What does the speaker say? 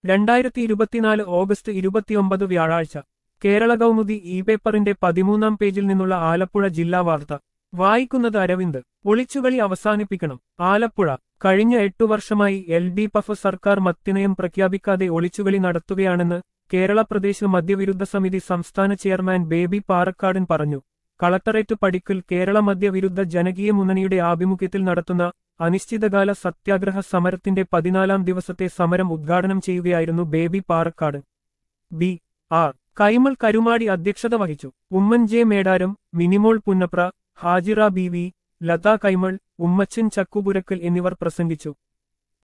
രണ്ടായിരത്തി ഇരുപത്തിനാല് ഓഗസ്റ്റ് ഇരുപത്തിയൊമ്പത് വ്യാഴാഴ്ച കേരള കൗമുദി ഇ പേപ്പറിന്റെ പതിമൂന്നാം പേജിൽ നിന്നുള്ള ആലപ്പുഴ ജില്ലാ വാർത്ത വായിക്കുന്നത് അരവിന്ദ് ഒളിച്ചുകളി അവസാനിപ്പിക്കണം ആലപ്പുഴ കഴിഞ്ഞ എട്ടു വർഷമായി എൽ ഡി പഫ് സർക്കാർ മദ്യനയം പ്രഖ്യാപിക്കാതെ ഒളിച്ചുകളി നടത്തുകയാണെന്ന് കേരള പ്രദേശ് മദ്യവിരുദ്ധ സമിതി സംസ്ഥാന ചെയർമാൻ ബേബി പാറക്കാടൻ പറഞ്ഞു കളക്ടറേറ്റ് പടിക്കൽ കേരള മദ്യവിരുദ്ധ ജനകീയ മുന്നണിയുടെ ആഭിമുഖ്യത്തിൽ നടത്തുന്ന അനിശ്ചിതകാല സത്യാഗ്രഹ സമരത്തിന്റെ പതിനാലാം ദിവസത്തെ സമരം ഉദ്ഘാടനം ചെയ്യുകയായിരുന്നു ബേബി പാറക്കാട് ബി ആർ കൈമൾ കരുമാടി അധ്യക്ഷത വഹിച്ചു Oommen J Medaram Minimol Punnapra Hajira B V Latha Kaimal Ummachan Chakkupurakkal എന്നിവർ പ്രസംഗിച്ചു